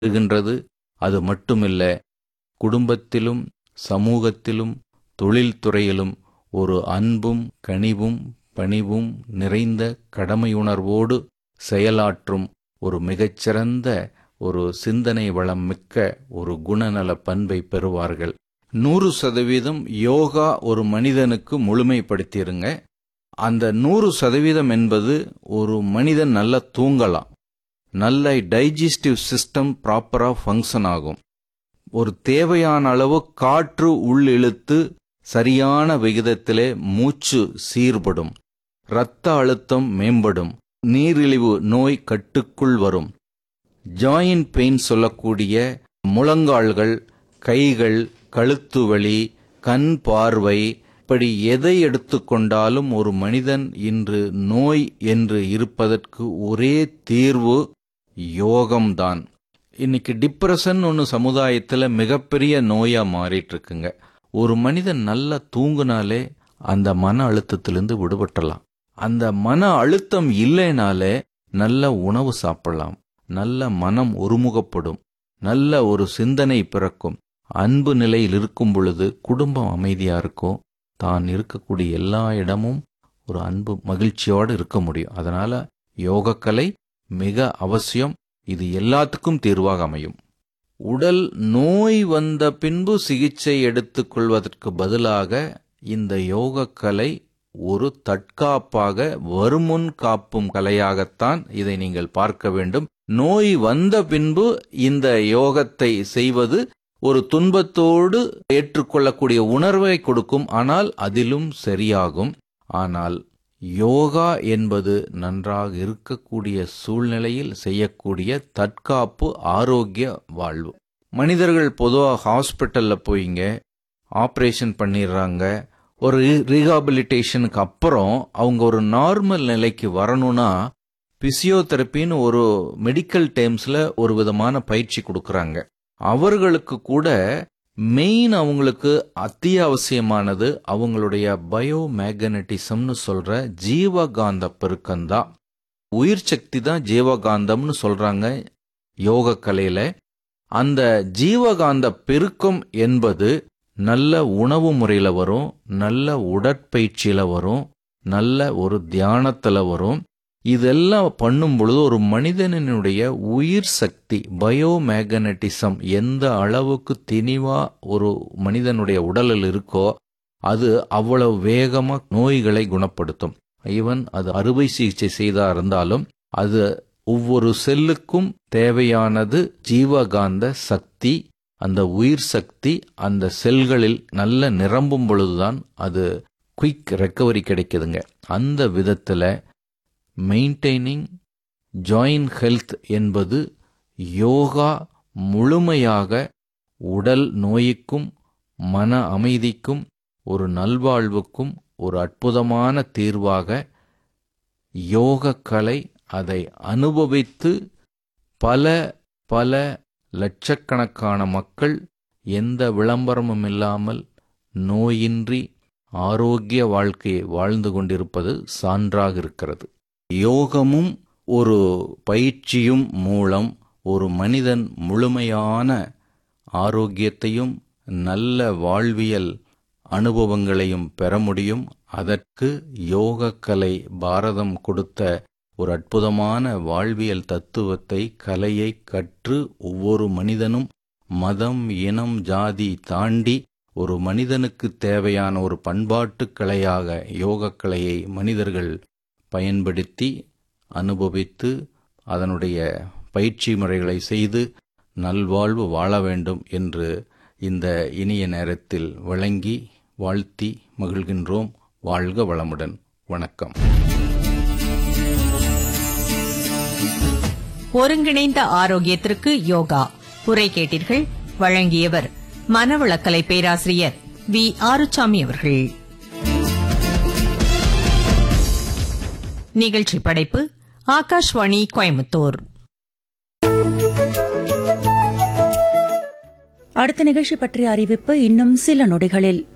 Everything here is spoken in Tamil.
வருகின்றது அது மட்டுமில்ல குடும்பத்திலும் சமூகத்திலும் தொழில்துறையிலும் ஒரு அன்பும் கனிவும் பணிவும் நிறைந்த கடமையுணர்வோடு செயலாற்றும் ஒரு மிகச்சிறந்த ஒரு சிந்தனை வளம் மிக்க ஒரு குணநல பண்பை பெறுவார்கள் நூறு சதவீதம் யோகா ஒரு மனிதனுக்கு முழுமைப்படுத்திருங்க அந்த நூறு சதவீதம் என்பது ஒரு மனிதன் நல்லா தூங்கலாம் நல்ல டைஜஸ்டிவ் சிஸ்டம் ப்ராப்பராக ஃபங்க்ஷன் ஆகும் ஒரு தேவையான அளவு காற்று உள்ளிழுத்து சரியான விகிதத்திலே மூச்சு சீர்படும் இரத்த அழுத்தம் மேம்படும் நீரிழிவு நோய் கட்டுக்குள் வரும் ஜாயின்ட் பெயின் சொல்லக்கூடிய முழங்கால்கள் கைகள் கழுத்து வலி கண் பார்வை இப்படி எதை எடுத்துக்கொண்டாலும் ஒரு மனிதன் இன்று நோய் என்று இருப்பதற்கு ஒரே தீர்வு யோகம்தான் இன்னைக்கு டிப்ரெஷன் ஒன்று சமுதாயத்தில் மிகப்பெரிய நோயா மாறிட்டு இருக்குங்க ஒரு மனிதன் நல்லா தூங்குனாலே அந்த மன அழுத்தத்திலிருந்து விடுபட்டலாம் அந்த மன அழுத்தம் இல்லைனாலே நல்ல உணவு சாப்பிடலாம் நல்ல மனம் ஒருமுகப்படும் நல்ல ஒரு சிந்தனை பிறக்கும் அன்பு நிலையில் இருக்கும் பொழுது குடும்பம் அமைதியா இருக்கும் தான் இருக்கக்கூடிய எல்லா இடமும் ஒரு அன்பு மகிழ்ச்சியோடு இருக்க முடியும் அதனால யோகக்கலை மிக அவசியம் இது எல்லாத்துக்கும் தீர்வாக அமையும் உடல் நோய் வந்த பின்பு சிகிச்சை எடுத்துக்கொள்வதற்கு பதிலாக இந்த யோகக்கலை ஒரு தற்காப்பாக வருமுன் காப்பும் கலையாகத்தான் இதை நீங்கள் பார்க்க வேண்டும் நோய் வந்த பின்பு இந்த யோகத்தை செய்வது ஒரு துன்பத்தோடு ஏற்றுக்கொள்ளக்கூடிய உணர்வை கொடுக்கும் ஆனால் அதிலும் சரியாகும் ஆனால் யோகா என்பது நன்றாக இருக்கக்கூடிய சூழ்நிலையில் செய்யக்கூடிய தற்காப்பு ஆரோக்கிய வாழ்வு மனிதர்கள் பொதுவாக ஹாஸ்பிட்டல்ல போயிங்க ஆப்ரேஷன் பண்ணிடுறாங்க ஒரு ரீஹாபிலிட்டேஷனுக்கு அப்புறம் அவங்க ஒரு நார்மல் நிலைக்கு வரணும்னா பிசியோதெரப்பின்னு ஒரு மெடிக்கல் டேர்ம்ஸ்ல ஒரு விதமான பயிற்சி கொடுக்கறாங்க அவர்களுக்கு கூட மெயின் அவங்களுக்கு அத்தியாவசியமானது அவங்களுடைய பயோ மேக்னட்டிசம்னு சொல்ற ஜீவகாந்த பெருக்கம்தான் உயிர் சக்தி தான் ஜீவகாந்தம்னு சொல்றாங்க யோக கலையில அந்த ஜீவகாந்த பெருக்கம் என்பது நல்ல உணவு முறையில வரும் நல்ல உடற்பயிற்சியில வரும் நல்ல ஒரு தியானத்துல வரும் இதெல்லாம் பண்ணும் பொழுது ஒரு மனிதனினுடைய உயிர் சக்தி பயோ மேக்னட்டிசம் எந்த அளவுக்கு திணிவா ஒரு மனிதனுடைய உடலில் இருக்கோ அது அவ்வளவு வேகமா நோய்களை குணப்படுத்தும் ஈவன் அது அறுவை சிகிச்சை செய்தா இருந்தாலும் அது ஒவ்வொரு செல்லுக்கும் தேவையானது ஜீவகாந்த சக்தி அந்த உயிர் சக்தி அந்த செல்களில் நல்ல நிரம்பும் பொழுதுதான் அது குயிக் ரெக்கவரி கிடைக்குதுங்க அந்த விதத்துல மெயின்டைனிங் ஜாயின் ஹெல்த் என்பது யோகா முழுமையாக உடல் நோய்க்கும் மன அமைதிக்கும் ஒரு நல்வாழ்வுக்கும் ஒரு அற்புதமான தீர்வாக யோக கலை அதை அனுபவித்து பல பல லட்சக்கணக்கான மக்கள் எந்த விளம்பரமும் இல்லாமல் நோயின்றி ஆரோக்கிய வாழ்க்கையை வாழ்ந்து கொண்டிருப்பது சான்றாக இருக்கிறது யோகமும் ஒரு பயிற்சியும் மூலம் ஒரு மனிதன் முழுமையான ஆரோக்கியத்தையும் நல்ல வாழ்வியல் அனுபவங்களையும் பெற முடியும் அதற்கு யோகக்கலை பாரதம் கொடுத்த ஒரு அற்புதமான வாழ்வியல் தத்துவத்தை கலையை கற்று ஒவ்வொரு மனிதனும் மதம் இனம் ஜாதி தாண்டி ஒரு மனிதனுக்கு தேவையான ஒரு பண்பாட்டு கலையாக யோகக்கலையை மனிதர்கள் பயன்படுத்தி அனுபவித்து அதனுடைய பயிற்சி முறைகளை செய்து நல்வாழ்வு வாழ வேண்டும் என்று இந்த இனிய நேரத்தில் வழங்கி வாழ்த்தி மகிழ்கின்றோம் வாழ்க வளமுடன் வணக்கம் ஒருங்கிணைந்த ஆரோக்கியத்திற்கு யோகா உரை கேட்டீர்கள் வழங்கியவர் மனவளக்கலை பேராசிரியர் வி ஆறுசாமி அவர்கள் நிகழ்ச்சி படைப்பு ஆகாஷ்வாணி கோயம்புத்தூர் அடுத்த நிகழ்ச்சி பற்றிய அறிவிப்பு இன்னும் சில நொடிகளில்